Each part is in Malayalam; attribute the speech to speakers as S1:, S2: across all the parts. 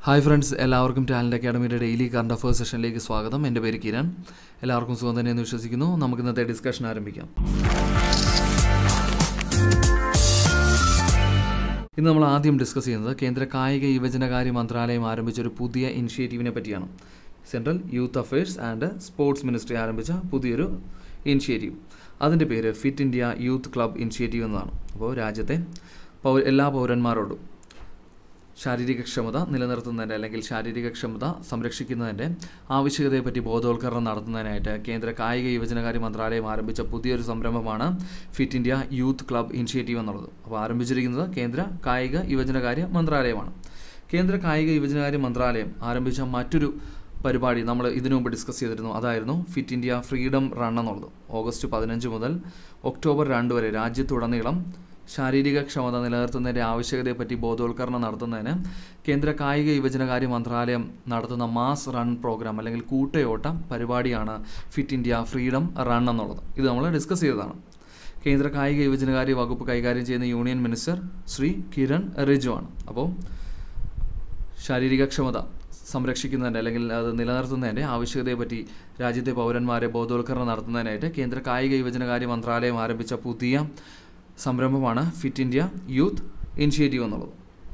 S1: ഹായ് ഫ്രണ്ട്സ് എല്ലാവർക്കും ടാലൻറ്റ് അക്കാഡമിയുടെ ഡെയിലി കറണ്ട് അഫേഴ്സ് സെഷനിലേക്ക് സ്വാഗതം എൻ്റെ പേര് കിരൺ എല്ലാവർക്കും സുഖം തന്നെയെന്ന് വിശ്വസിക്കുന്നു നമുക്ക് ഇന്നത്തെ ഡിസ്കഷൻ ആരംഭിക്കാം ഇന്ന് നമ്മൾ ആദ്യം ഡിസ്കസ് ചെയ്യുന്നത് കേന്ദ്ര കായിക യുവജനകാര്യ മന്ത്രാലയം ആരംഭിച്ച ഒരു പുതിയ ഇനിഷ്യേറ്റീവിനെ പറ്റിയാണ് central youth affairs and sports ministry ആരംഭിച്ച പുതിയൊരു ഇനിഷ്യേറ്റീവ് അതിൻ്റെ പേര് fit India youth club initiative എന്നതാണ് അപ്പോൾ രാജ്യത്തെ പൗ എല്ലാ പൗരന്മാരോടും ശാരീരിക ക്ഷമത നിലനിർത്തുന്നതിൻ്റെ അല്ലെങ്കിൽ ശാരീരിക ക്ഷമത സംരക്ഷിക്കുന്നതിൻ്റെ ആവശ്യകതയെപ്പറ്റി ബോധവൽക്കരണം നടത്തുന്നതിനായിട്ട് കേന്ദ്ര കായിക യുവജനകാര്യ മന്ത്രാലയം ആരംഭിച്ച പുതിയൊരു സംരംഭമാണ് fit India youth club initiative എന്നുള്ളത് അപ്പോൾ ആരംഭിച്ചിരിക്കുന്നത് കേന്ദ്ര കായിക യുവജനകാര്യ മന്ത്രാലയമാണ് കേന്ദ്ര കായിക യുവജനകാര്യ മന്ത്രാലയം ആരംഭിച്ച മറ്റൊരു പരിപാടി നമ്മൾ ഇതിനു മുമ്പ് ഡിസ്കസ് ചെയ്തിരുന്നു അതായിരുന്നു ഫിറ്റ് ഇന്ത്യ ഫ്രീഡം റൺ എന്നുള്ളത് ഓഗസ്റ്റ് പതിനഞ്ച് മുതൽ ഒക്ടോബർ രണ്ട് വരെ രാജ്യത്തുടനീളം ശാരീരിക ക്ഷമത നിലനിർത്തുന്നതിൻ്റെ ആവശ്യകതയെപ്പറ്റി ബോധവൽക്കരണം നടത്തുന്നതിന് കേന്ദ്ര കായിക യുവജനകാര്യ മന്ത്രാലയം നടത്തുന്ന മാസ് റൺ പ്രോഗ്രാം അല്ലെങ്കിൽ കൂട്ടയോട്ട പരിപാടിയാണ് ഫിറ്റ് ഇന്ത്യ ഫ്രീഡം റൺ എന്നുള്ളത് ഇത് നമ്മൾ ഡിസ്കസ് ചെയ്തതാണ് കേന്ദ്ര കായിക യുവജനകാര്യ വകുപ്പ് കൈകാര്യം ചെയ്യുന്ന യൂണിയൻ മിനിസ്റ്റർ ശ്രീ കിരൺ റിജു ആണ് അപ്പോൾ ശാരീരിക ക്ഷമത സംരക്ഷിക്കുന്നതിൻ്റെ അല്ലെങ്കിൽ അത് നിലനിർത്തുന്നതിൻ്റെ ആവശ്യകതയെപ്പറ്റി രാജ്യത്തെ പൗരന്മാരെ ബോധവൽക്കരണം നടത്തുന്നതിനായിട്ട് കേന്ദ്ര കായിക യുവജനകാര്യ മന്ത്രാലയം ആരംഭിച്ച പുതിയ സംരംഭമാണ് ഫിറ്റ് ഇന്ത്യ യൂത്ത് ഇനിഷ്യേറ്റീവ് എന്നുള്ളത്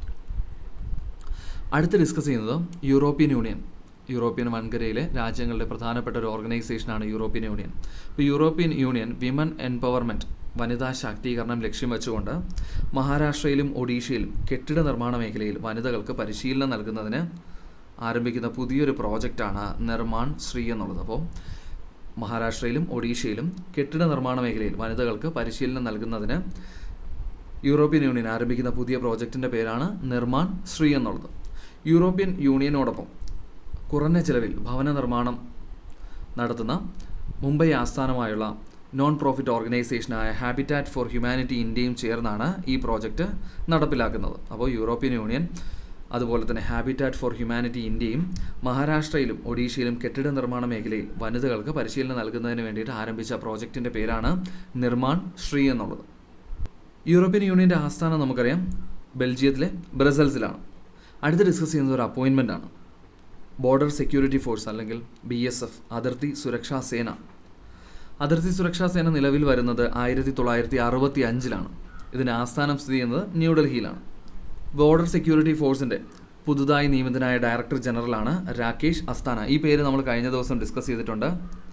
S1: അടുത്ത് ഡിസ്കസ് ചെയ്യുന്നത് യൂറോപ്യൻ യൂണിയൻ യൂറോപ്യൻ വൻകരയിലെ രാജ്യങ്ങളുടെ പ്രധാനപ്പെട്ട ഒരു ഓർഗനൈസേഷനാണ് യൂറോപ്യൻ യൂണിയൻ ഇപ്പോൾ യൂറോപ്യൻ യൂണിയൻ വിമൻ എംപവർമെൻറ്റ് വനിതാ ശാക്തീകരണം ലക്ഷ്യം വെച്ചുകൊണ്ട് മഹാരാഷ്ട്രയിലും ഒഡീഷയിലും കെട്ടിട നിർമ്മാണ മേഖലയിൽ വനിതകൾക്ക് പരിശീലനം നൽകുന്നതിന് ആരംഭിക്കുന്ന പുതിയൊരു പ്രോജക്റ്റാണ് നിർമ്മാൺ ശ്രീ എന്നുള്ളത് അപ്പോൾ മഹാരാഷ്ട്രയിലും ഒഡീഷയിലും കെട്ടിട നിർമ്മാണ മേഖലയിൽ വനിതകൾക്ക് പരിശീലനം നൽകുന്നതിന് യൂറോപ്യൻ യൂണിയൻ ആരംഭിക്കുന്ന പുതിയ പ്രോജക്റ്റിൻ്റെ പേരാണ് നിർമ്മാൺ ശ്രീ എന്നുള്ളത് യൂറോപ്യൻ യൂണിയനോടൊപ്പം കുറഞ്ഞ ചിലവിൽ ഭവന നിർമ്മാണം നടത്തുന്ന മുംബൈ ആസ്ഥാനമായുള്ള നോൺ പ്രോഫിറ്റ് ഓർഗനൈസേഷനായ ഹാബിറ്റാറ്റ് ഫോർ ഹ്യൂമാനിറ്റി ഇന്ത്യയും ചേർന്നാണ് ഈ പ്രോജക്റ്റ് നടപ്പിലാക്കുന്നത് അപ്പോൾ യൂറോപ്യൻ യൂണിയൻ അതുപോലെ തന്നെ ഹാബിറ്റാറ്റ് ഫോർ ഹ്യൂമാനിറ്റി ഇന്ത്യയും മഹാരാഷ്ട്രയിലും ഒഡീഷയിലും കെട്ടിട നിർമ്മാണ മേഖലയിൽ വനിതകൾക്ക് പരിശീലനം നൽകുന്നതിന് വേണ്ടിയിട്ട് ആരംഭിച്ച പ്രോജക്റ്റിൻ്റെ പേരാണ് നിർമ്മാൺ ശ്രീ എന്നുള്ളത് യൂറോപ്യൻ യൂണിയൻ്റെ ആസ്ഥാനം നമുക്കറിയാം ബെൽജിയത്തിലെ ബ്രസൽസിലാണ് അടുത്ത് ഡിസ്കസ് ചെയ്യുന്നത് ഒരു അപ്പോയിൻമെൻ്റ് ആണ് ബോർഡർ സെക്യൂരിറ്റി ഫോഴ്സ് അല്ലെങ്കിൽ ബി എസ് എഫ് അതിർത്തി സുരക്ഷാ സേന അതിർത്തി സുരക്ഷാ സേന നിലവിൽ വരുന്നത് ആയിരത്തി തൊള്ളായിരത്തി അറുപത്തി അഞ്ചിലാണ് ഇതിന് ആസ്ഥാനം സ്ഥിതി ചെയ്യുന്നത് ന്യൂഡൽഹിയിലാണ് ബോർഡർ സെക്യൂരിറ്റി ഫോഴ്സിൻ്റെ പുതുതായി നിയമിതനായ ഡയറക്ടർ ജനറലാണ് രാകേഷ് അസ്താന ഈ പേര് നമ്മൾ കഴിഞ്ഞ ദിവസം ഡിസ്കസ് ചെയ്തിട്ടുണ്ട്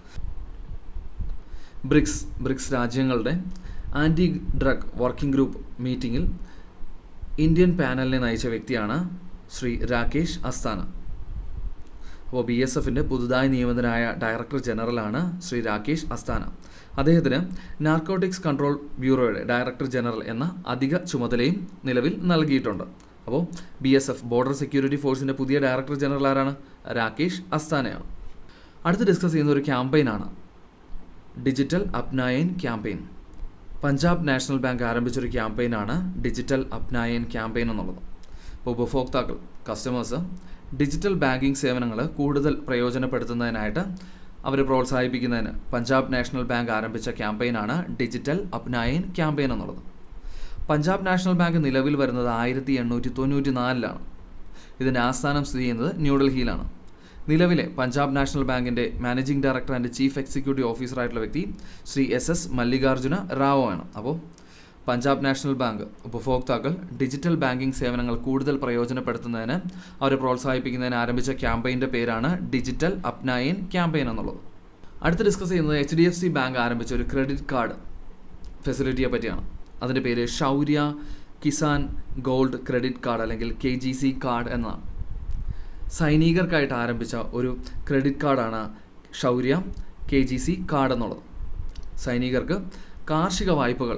S1: ബ്രിക്സ് ബ്രിക്സ് രാജ്യങ്ങളുടെ ആൻറ്റി ഡ്രഗ് വർക്കിംഗ് ഗ്രൂപ്പ് മീറ്റിങ്ങിൽ ഇന്ത്യൻ പാനലിനെ നയിച്ച വ്യക്തിയാണ് ശ്രീ രാകേഷ് അസ്താന അപ്പോൾ ബി എസ് എഫിൻ്റെ പുതുതായി നിയമിതനായ ഡയറക്ടർ ജനറലാണ് ശ്രീ രാകേഷ് അസ്താന അദ്ദേഹത്തിന് നാർക്കോട്ടിക്സ് കൺട്രോൾ ബ്യൂറോയുടെ ഡയറക്ടർ ജനറൽ എന്ന അധിക ചുമതലയും നിലവിൽ നൽകിയിട്ടുണ്ട് അപ്പോൾ B S F border security ഫോഴ്സിൻ്റെ പുതിയ ഡയറക്ടർ ജനറൽ ആരാണ് രാകേഷ് അസ്താനയാണ് അടുത്ത് ഡിസ്കസ് ചെയ്യുന്ന ഒരു ക്യാമ്പയിനാണ് digital Apnayan campaign Punjab national bank ആരംഭിച്ചൊരു ക്യാമ്പയിനാണ് ഡിജിറ്റൽ അപ്നായൻ ക്യാമ്പയിൻ എന്നുള്ളത് അപ്പോൾ ഉപഭോക്താക്കൾ കസ്റ്റമേഴ്സ് ഡിജിറ്റൽ ബാങ്കിംഗ് സേവനങ്ങൾ കൂടുതൽ പ്രയോജനപ്പെടുത്തുന്നതിനായിട്ട് അവരെ പ്രോത്സാഹിപ്പിക്കുന്നതിന് പഞ്ചാബ് നാഷണൽ ബാങ്ക് ആരംഭിച്ച ക്യാമ്പയിനാണ് ഡിജിറ്റൽ അപ്നായൻ ക്യാമ്പയിൻ എന്നുള്ളത് പഞ്ചാബ് നാഷണൽ ബാങ്ക് നിലവിൽ വരുന്നത് ആയിരത്തി എണ്ണൂറ്റി തൊണ്ണൂറ്റി നാലിലാണ് ഇതിൻ്റെ ആസ്ഥാനം സ്ഥിതി ചെയ്യുന്നത് ന്യൂഡൽഹിയിലാണ് നിലവിലെ പഞ്ചാബ് നാഷണൽ ബാങ്കിൻ്റെ managing director and chief executive ഓഫീസറായിട്ടുള്ള വ്യക്തി ശ്രീ എസ് എസ് മല്ലികാർജുന റാവു ആണ് അപ്പോൾ പഞ്ചാബ് നാഷണൽ ബാങ്ക് ഉപഭോക്താക്കൾ ഡിജിറ്റൽ ബാങ്കിംഗ് സേവനങ്ങൾ കൂടുതൽ പ്രയോജനപ്പെടുത്തുന്നതിന് അവരെ പ്രോത്സാഹിപ്പിക്കുന്നതിന് ആരംഭിച്ച ക്യാമ്പയിൻ്റെ പേരാണ് ഡിജിറ്റൽ അപ്നായൻ ക്യാമ്പയിൻ എന്നുള്ളത് അടുത്ത് ഡിസ്കസ് ചെയ്യുന്നത് H D F C bank ആരംഭിച്ച ഒരു ക്രെഡിറ്റ് കാർഡ് ഫെസിലിറ്റിയെ പറ്റിയാണ് അതിൻ്റെ പേര് Shaurya Kisan gold credit card അല്ലെങ്കിൽ കെ ജി സി കാർഡ് എന്നതാണ് സൈനികർക്കായിട്ട് ആരംഭിച്ച ഒരു ക്രെഡിറ്റ് കാർഡാണ് Shaurya K G C card എന്നുള്ളത് സൈനികർക്ക് കാർഷിക വായ്പകൾ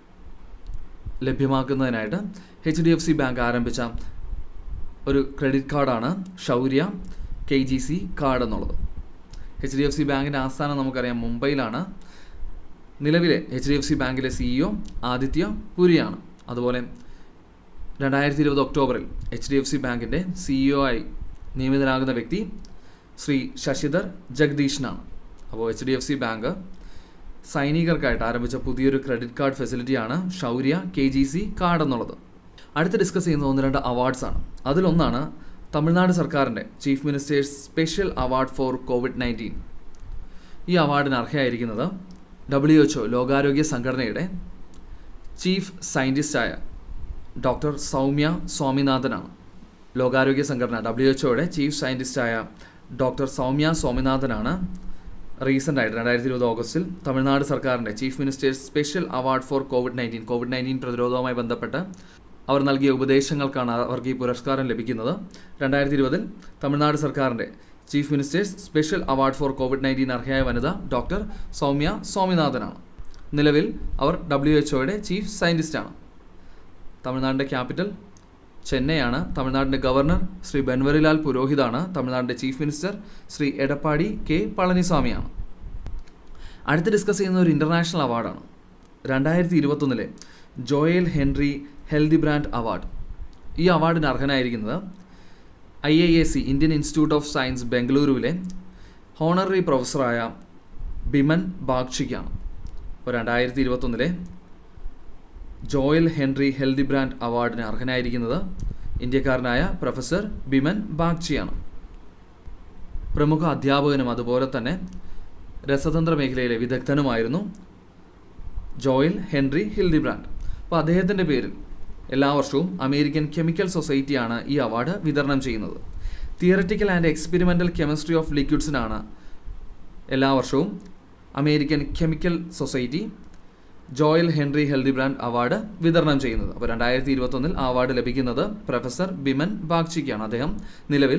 S1: ലഭ്യമാക്കുന്നതിനായിട്ട് H D F C bank ആരംഭിച്ച ഒരു ക്രെഡിറ്റ് കാർഡാണ് Shaurya K G C card എന്നുള്ളത് എച്ച് ഡി എഫ് സി ബാങ്കിൻ്റെ ആസ്ഥാനം നമുക്കറിയാം മുംബൈയിലാണ് നിലവിലെ എച്ച് ഡി എഫ് സി ബാങ്കിലെ സിഇഒ ആദിത്യ പുരിയാണ് അതുപോലെ രണ്ടായിരത്തി ഇരുപത് ഒക്ടോബറിൽ എച്ച് ഡി എഫ് സി ബാങ്കിൻ്റെ സിഇഒ ആയി നിയമിതനാകുന്ന വ്യക്തി ശ്രീ ശശിധർ ജഗദീഷിനാണ് അപ്പോൾ H D F C bank സൈനികർക്കായിട്ട് ആരംഭിച്ച പുതിയൊരു ക്രെഡിറ്റ് കാർഡ് ഫെസിലിറ്റിയാണ് Shaurya K G C card എന്നുള്ളത് അടുത്ത് ഡിസ്കസ് ചെയ്യുന്ന ഒന്ന് രണ്ട് അവാർഡ്സ് ആണ് അതിലൊന്നാണ് തമിഴ്നാട് സർക്കാരിൻ്റെ chief ministers special award for covid nineteen ഈ അവാർഡിന് അർഹയായിരിക്കുന്നത് ഡബ്ല്യു എച്ച് ഒ ലോകാരോഗ്യ സംഘടനയുടെ ചീഫ് സയൻറ്റിസ്റ്റായ ഡോക്ടർ സൗമ്യ സ്വാമിനാഥനാണ് ലോകാരോഗ്യ സംഘടന ഡബ്ല്യു എച്ച് ഒയുടെ ചീഫ് സയൻറ്റിസ്റ്റായ ഡോക്ടർ സൗമ്യ സ്വാമിനാഥനാണ് റീസെൻ്റ് ആയിട്ട് രണ്ടായിരത്തി ഇരുപത് ഓഗസ്റ്റിൽ തമിഴ്നാട് സർക്കാരിൻ്റെ chief ministers special award for covid nineteen covid nineteen പ്രതിരോധവുമായി ബന്ധപ്പെട്ട് അവർ നൽകിയ ഉപദേശങ്ങൾക്കാണ് അവർക്ക് ഈ പുരസ്കാരം ലഭിക്കുന്നത് രണ്ടായിരത്തി ഇരുപതിൽ തമിഴ്നാട് സർക്കാരിൻ്റെ chief ministers special award for covid nineteen അർഹയായ വനിത ഡോക്ടർ സൗമ്യ സ്വാമിനാഥനാണ് നിലവിൽ അവർ ഡബ്ല്യു എച്ച് ഒയുടെ ചീഫ് സയൻറ്റിസ്റ്റാണ് തമിഴ്നാടിൻ്റെ ക്യാപിറ്റൽ ചെന്നൈയാണ് തമിഴ്നാടിൻ്റെ ഗവർണർ ശ്രീ ബൻവരിലാൽ പുരോഹിതാണ് തമിഴ്നാടിൻ്റെ chief minister Shri Edappadi K പളനിസ്വാമിയാണ് അടുത്ത് ഡിസ്കസ് ചെയ്യുന്ന ഒരു ഇൻ്റർനാഷണൽ അവാർഡാണ് രണ്ടായിരത്തി ഇരുപത്തൊന്നിലെ Joel Henry Hildebrand award ഈ അവാർഡിന് അർഹനായിരിക്കുന്നത് I I A C Indian institute of science ബംഗളൂരുവിലെ ഹോണററി പ്രൊഫസറായ ബിമൻ ബാഗ്ഷിക്കാണ് അപ്പോൾ രണ്ടായിരത്തി ഇരുപത്തൊന്നിലെ ജോയൽ ഹെൻറി ഹെൽതി ബ്രാൻഡ് അവാർഡിന് അർഹനായിരിക്കുന്നത് ഇന്ത്യക്കാരനായ പ്രൊഫസർ ബിമൻ ബാഗ്ചിയാണ് പ്രമുഖ അധ്യാപകനും അതുപോലെ തന്നെ രസതന്ത്ര മേഖലയിലെ വിദഗ്ധനുമായിരുന്നു ജോയൽ ഹെൻറി ഹിൽഡി ബ്രാൻഡ് അപ്പോൾ അദ്ദേഹത്തിൻ്റെ പേരിൽ എല്ലാ വർഷവും അമേരിക്കൻ കെമിക്കൽ സൊസൈറ്റിയാണ് ഈ അവാർഡ് വിതരണം ചെയ്യുന്നത് theoretical and experimental chemistry of ലിക്വിഡ്സിനാണ് എല്ലാ വർഷവും American chemical society Joel Henry Hildebrand award വിതരണം ചെയ്യുന്നത് അപ്പോൾ രണ്ടായിരത്തി ഇരുപത്തൊന്നിൽ ആ അവാർഡ് ലഭിക്കുന്നത് പ്രൊഫസർ ബിമൻ ബാഗ്ചിക്കാണ് അദ്ദേഹം നിലവിൽ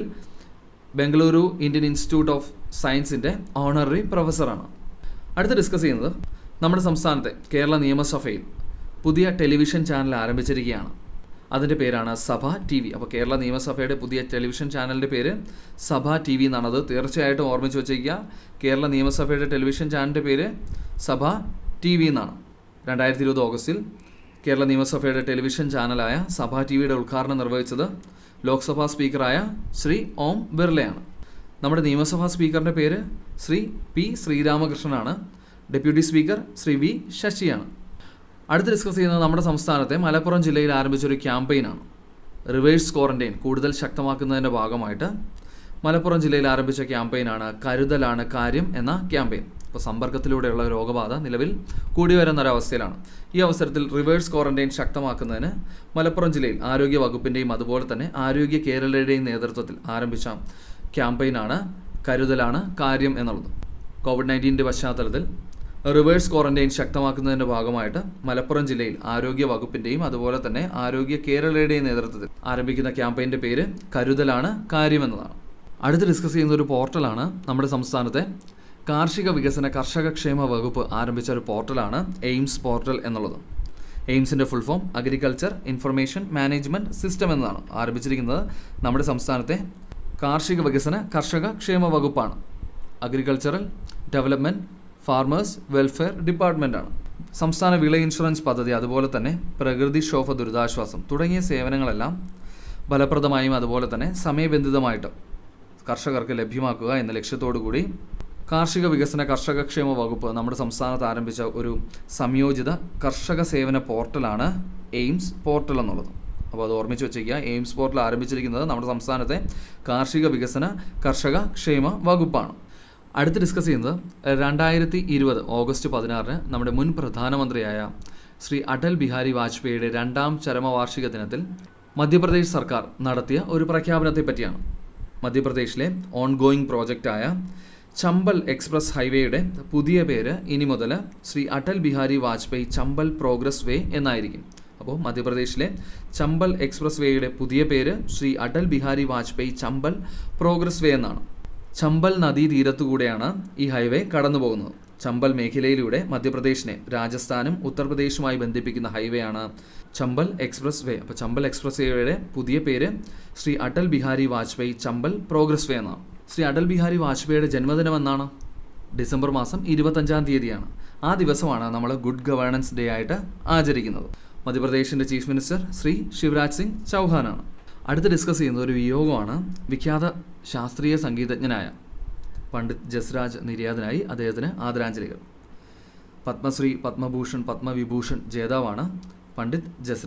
S1: ബംഗളൂരു ഇന്ത്യൻ ഇൻസ്റ്റിറ്റ്യൂട്ട് ഓഫ് സയൻസിൻ്റെ ഓണററി പ്രൊഫസറാണ് അടുത്ത് ഡിസ്കസ് ചെയ്യുന്നത് നമ്മുടെ സംസ്ഥാനത്തെ കേരള നിയമസഭയിൽ പുതിയ ടെലിവിഷൻ ചാനൽ ആരംഭിച്ചിരിക്കുകയാണ് അതിൻ്റെ പേരാണ് സഭ ടി വി അപ്പോൾ കേരള നിയമസഭയുടെ പുതിയ ടെലിവിഷൻ ചാനലിൻ്റെ പേര് സഭ ടി വി എന്നാണത് തീർച്ചയായിട്ടും ഓർമ്മിച്ച് വെച്ചേക്കുക കേരള നിയമസഭയുടെ ടെലിവിഷൻ ചാനലിൻ്റെ പേര് സഭ ടി വി എന്നാണ് രണ്ടായിരത്തി ഇരുപത് ഓഗസ്റ്റിൽ കേരള നിയമസഭയുടെ ടെലിവിഷൻ ചാനലായ സഭ ടി വിയുടെ ഉദ്ഘാടനം നിർവഹിച്ചത് ലോക്സഭാ സ്പീക്കറായ ശ്രീ ഓം ബിർളയാണ് നമ്മുടെ നിയമസഭാ സ്പീക്കറിൻ്റെ പേര് ശ്രീ പി ശ്രീരാമകൃഷ്ണനാണ് ഡെപ്യൂട്ടി സ്പീക്കർ ശ്രീ വി ശശിയാണ് അടുത്ത് ഡിസ്കസ് ചെയ്യുന്നത് നമ്മുടെ സംസ്ഥാനത്തെ മലപ്പുറം ജില്ലയിൽ ആരംഭിച്ചൊരു ക്യാമ്പയിനാണ് റിവേഴ്സ് ക്വാറന്റൈൻ കൂടുതൽ ശക്തമാക്കുന്നതിൻ്റെ ഭാഗമായിട്ട് മലപ്പുറം ജില്ലയിൽ ആരംഭിച്ച ക്യാമ്പയിനാണ് കരുതലാണ് കാര്യം എന്ന ക്യാമ്പയിൻ ഇപ്പോൾ സമ്പർക്കത്തിലൂടെയുള്ള രോഗബാധ നിലവിൽ കൂടി വരുന്ന ഒരവസ്ഥയിലാണ് ഈ അവസരത്തിൽ റിവേഴ്സ് ക്വാറന്റൈൻ ശക്തമാക്കുന്നതിന് മലപ്പുറം ജില്ലയിൽ ആരോഗ്യ വകുപ്പിൻ്റെയും അതുപോലെ തന്നെ ആരോഗ്യ കേരളയുടെയും നേതൃത്വത്തിൽ ആരംഭിച്ച ക്യാമ്പയിനാണ് കരുതലാണ് കാര്യം എന്നുള്ളത് കോവിഡ് നയൻറ്റീൻ്റെ പശ്ചാത്തലത്തിൽ റിവേഴ്സ് ക്വാറന്റൈൻ ശക്തമാക്കുന്നതിൻ്റെ ഭാഗമായിട്ട് മലപ്പുറം ജില്ലയിൽ ആരോഗ്യ വകുപ്പിൻ്റെയും അതുപോലെ തന്നെ ആരോഗ്യ കേരളയുടെയും നേതൃത്വത്തിൽ ആരംഭിക്കുന്ന ക്യാമ്പയിൻ്റെ പേര് കരുതലാണ് കാര്യമെന്നതാണ് അടുത്ത് ഡിസ്കസ് ചെയ്യുന്ന ഒരു പോർട്ടലാണ് നമ്മുടെ സംസ്ഥാനത്തെ കാർഷിക വികസന കർഷക ക്ഷേമ വകുപ്പ് ആരംഭിച്ച ഒരു പോർട്ടലാണ് എയിംസ് പോർട്ടൽ എന്നുള്ളത് എയിംസിൻ്റെ full form agriculture information management system എന്നതാണ് ആരംഭിച്ചിരിക്കുന്നത് നമ്മുടെ സംസ്ഥാനത്തെ കാർഷിക വികസന കർഷക ക്ഷേമ വകുപ്പാണ് അഗ്രികൾച്ചറൽ ഡെവലപ്മെൻറ്റ് ഫാർമേഴ്സ് വെൽഫെയർ ഡിപ്പാർട്ട്മെൻറ്റാണ് സംസ്ഥാന വിള ഇൻഷുറൻസ് പദ്ധതി അതുപോലെ തന്നെ പ്രകൃതിക്ഷോഭ ദുരിതാശ്വാസം തുടങ്ങിയ സേവനങ്ങളെല്ലാം ഫലപ്രദമായും അതുപോലെ തന്നെ സമയബന്ധിതമായിട്ട് കർഷകർക്ക് ലഭ്യമാക്കുക എന്ന ലക്ഷ്യത്തോടു കൂടി കാർഷിക വികസന കർഷക ക്ഷേമ വകുപ്പ് നമ്മുടെ സംസ്ഥാനത്ത് ആരംഭിച്ച ഒരു സംയോജിത കർഷക സേവന പോർട്ടലാണ് എയിംസ് പോർട്ടൽ എന്നുള്ളത് അപ്പോൾ അത് ഓർമ്മിച്ച് വെച്ചേക്കുക എയിംസ് പോർട്ടൽ ആരംഭിച്ചിരിക്കുന്നത് നമ്മുടെ സംസ്ഥാനത്തെ കാർഷിക വികസന കർഷക ക്ഷേമ വകുപ്പാണ് അടുത്ത് ഡിസ്കസ് ചെയ്യുന്നത് രണ്ടായിരത്തി ഇരുപത് ഓഗസ്റ്റ് പതിനാറിന് നമ്മുടെ മുൻ പ്രധാനമന്ത്രിയായ ശ്രീ അടൽ ബിഹാരി വാജ്പേയിയുടെ രണ്ടാം ചരമവാർഷിക ദിനത്തിൽ മധ്യപ്രദേശ് സർക്കാർ നടത്തിയ ഒരു പ്രഖ്യാപനത്തെ പറ്റിയാണ് മധ്യപ്രദേശിലെ ഓൺഗോയിങ് പ്രോജക്റ്റായ ചമ്പൽ എക്സ്പ്രസ് ഹൈവേയുടെ പുതിയ പേര് ഇനി മുതൽ ശ്രീ അടൽ ബിഹാരി വാജ്പേയി ചമ്പൽ പ്രോഗ്രസ് വേ എന്നായിരിക്കും അപ്പോൾ മധ്യപ്രദേശിലെ ചമ്പൽ എക്സ്പ്രസ് വേയുടെ പുതിയ പേര് ശ്രീ അടൽ ബിഹാരി വാജ്പേയി ചമ്പൽ പ്രോഗ്രസ് വേ എന്നാണ് ചമ്പൽ നദീതീരത്തുകൂടെയാണ് ഈ ഹൈവേ കടന്നു പോകുന്നത് ചമ്പൽ മേഖലയിലൂടെ മധ്യപ്രദേശിനെ രാജസ്ഥാനും ഉത്തർപ്രദേശുമായി ബന്ധിപ്പിക്കുന്ന ഹൈവേയാണ് ചമ്പൽ എക്സ്പ്രസ് വേ അപ്പോൾ ചമ്പൽ എക്സ്പ്രസ് വേയുടെ പുതിയ പേര് ശ്രീ അടൽ ബിഹാരി വാജ്പേയി ചമ്പൽ പ്രോഗ്രസ് വേ എന്നാണ് ശ്രീ അടൽ ബിഹാരി വാജ്പേയിയുടെ ജന്മദിനം എന്നാണ് ഡിസംബർ മാസം ഇരുപത്തഞ്ചാം തീയതിയാണ് ആ ദിവസമാണ് നമ്മൾ ഗുഡ് ഗവേണൻസ് ഡേ ആയിട്ട് ആചരിക്കുന്നത് മധ്യപ്രദേശിൻ്റെ ചീഫ് മിനിസ്റ്റർ ശ്രീ ശിവരാജ് സിംഗ് ചൗഹാനാണ് അടുത്ത് ഡിസ്കസ് ചെയ്യുന്ന ഒരു വിയോഗമാണ് വിഖ്യാത ശാസ്ത്രീയ സംഗീതജ്ഞനായ പണ്ഡിറ്റ് ജസ്രാജ് നിര്യാതനായി അദ്ദേഹത്തിന് ആദരാഞ്ജലികൾ പത്മശ്രീ പത്മഭൂഷൺ പത്മവിഭൂഷൺ ജേതാവാണ് പണ്ഡിറ്റ് ജസ്രാജ്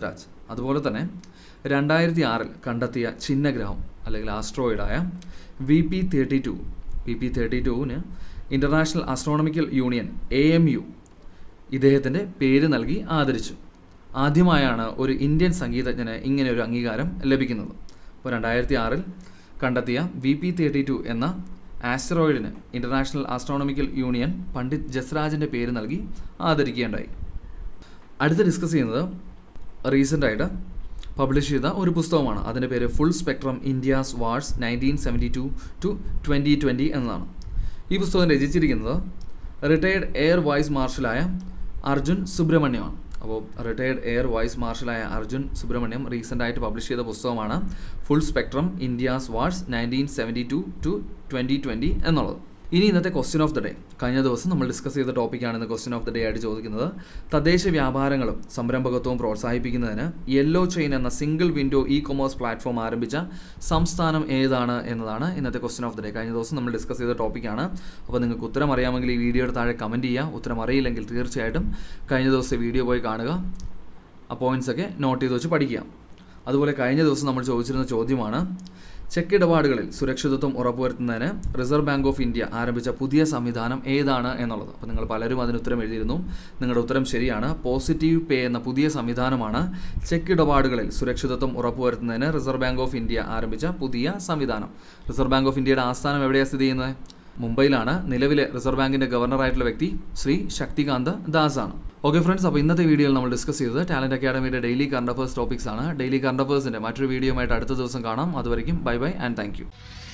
S1: അതുപോലെ തന്നെ രണ്ടായിരത്തി ആറിൽ കണ്ടെത്തിയ ചിഹ്നഗ്രഹം അല്ലെങ്കിൽ ആസ്ട്രോയിഡായ V P thirty two V P thirty ടുവിന് international astronomical union A M U ഇദ്ദേഹത്തിൻ്റെ പേര് നൽകി ആദരിച്ചു ആദ്യമായാണ് ഒരു ഇന്ത്യൻ സംഗീതജ്ഞന് ഇങ്ങനെ ഒരു അംഗീകാരം ലഭിക്കുന്നത് അപ്പോൾ രണ്ടായിരത്തി ആറിൽ കണ്ടെത്തിയ വി പി തേർട്ടി ടു എന്ന ആസ്റ്ററോയിഡിന് ഇൻ്റർനാഷണൽ ആസ്ട്രോണമിക്കൽ യൂണിയൻ പണ്ഡിറ്റ് ജസ്രാജിൻ്റെ പേര് നൽകി ആദരിക്കുകയുണ്ടായി അടുത്ത് ഡിസ്കസ് ചെയ്യുന്നത് റീസെൻ്റായിട്ട് പബ്ലിഷ് ചെയ്ത ഒരു പുസ്തകമാണ് അതിൻ്റെ പേര് full spectrum India's wars nineteen seventy two two twenty twenty എന്നതാണ് ഈ പുസ്തകം രചിച്ചിരിക്കുന്നത് റിട്ടയർഡ് എയർ വൈസ് മാർഷലായ അർജുൻ സുബ്രഹ്മണ്യമാണ് അപ്പോൾ റിട്ടയർഡ് എയർ വൈസ് മാർഷലായ അർജുൻ സുബ്രഹ്മണ്യം റീസെൻ്റായിട്ട് പബ്ലിഷ് ചെയ്ത പുസ്തകമാണ് full spectrum India's wars nineteen seventy two two twenty twenty എന്നുള്ളത് ഇനി ഇന്നത്തെ ക്വസ്റ്റ്യൻ ഓഫ് ദ ഡേ കഴിഞ്ഞ ദിവസം നമ്മൾ ഡിസ്കസ് ചെയ്ത ടോപ്പിക്കാണ് ഇന്ന് ക്വസ്റ്റ്യൻ ഓഫ് ദ ഡേ ആയിട്ട് ചോദിക്കുന്നത് തദ്ദേശ വ്യാപാരങ്ങളും സംരംഭകത്വവും പ്രോത്സാഹിപ്പിക്കുന്നതിന് യെല്ലോ ചെയിൻ എന്ന single window e commerce platform ആരംഭിച്ച സംസ്ഥാനം ഏതാണ് എന്നതാണ് ഇന്നത്തെ ക്വസ്റ്റ്യൻ ഓഫ് ദ ഡേ കഴിഞ്ഞ ദിവസം നമ്മൾ ഡിസ്കസ് ചെയ്ത ടോപ്പിക്കാണ് അപ്പോൾ നിങ്ങൾക്ക് ഉത്തരം അറിയാമെങ്കിൽ ഈ വീഡിയോയുടെ താഴെ കമൻറ്റ് ചെയ്യുക ഉത്തരം അറിയില്ലെങ്കിൽ തീർച്ചയായിട്ടും കഴിഞ്ഞ ദിവസത്തെ വീഡിയോ പോയി കാണുക ആ പോയിൻറ്റ്സ് ഒക്കെ നോട്ട് ചെയ്ത് വെച്ച് പഠിക്കുക അതുപോലെ കഴിഞ്ഞ ദിവസം നമ്മൾ ചോദിച്ചിരുന്ന ചോദ്യമാണ് ചെക്ക് ഇടപാടുകളിൽ സുരക്ഷിതത്വം ഉറപ്പുവരുത്തുന്നതിന് റിസർവ് ബാങ്ക് ഓഫ് ഇന്ത്യ ആരംഭിച്ച പുതിയ സംവിധാനം ഏതാണ് എന്നുള്ളത് അപ്പോൾ നിങ്ങൾ പലരും അതിന് ഉത്തരം എഴുതിയിരുന്നു നിങ്ങളുടെ ഉത്തരം ശരിയാണ് പോസിറ്റീവ് പേ എന്ന പുതിയ സംവിധാനമാണ് ചെക്ക് ഇടപാടുകളിൽ സുരക്ഷിതത്വം ഉറപ്പുവരുത്തുന്നതിന് റിസർവ് ബാങ്ക് ഓഫ് ഇന്ത്യ ആരംഭിച്ച പുതിയ സംവിധാനം റിസർവ് ബാങ്ക് ഓഫ് ഇന്ത്യയുടെ ആസ്ഥാനം എവിടെയാണ് സ്ഥിതി ചെയ്യുന്നത് മുംബൈയിലാണ് നിലവിലെ റിസർവ് ബാങ്കിന്റെ ഗവർണറായിട്ടുള്ള വ്യക്തി ശ്രീ ശക്തികാന്ത ദാസ് ആണ് ഓക്കെ ഫ്രണ്ട്സ് അപ്പോൾ ഇന്നത്തെ വീഡിയോയിൽ നമ്മൾ ഡിസ്കസ് ചെയ്തത് ടാലന്റ് അക്കാഡമിയുടെ ഡെയിലി കറണ്ട് അഫേഴ്സ് ടോപ്പിക്സ് ആണ് ഡെയിലി കറണ്ട് അഫേഴ്സിന്റെ മറ്റൊരു വീഡിയോയുമായിട്ട് അടുത്ത ദിവസം കാണാം അതുവരെയും ബൈ ബൈ ആൻഡ് താങ്ക്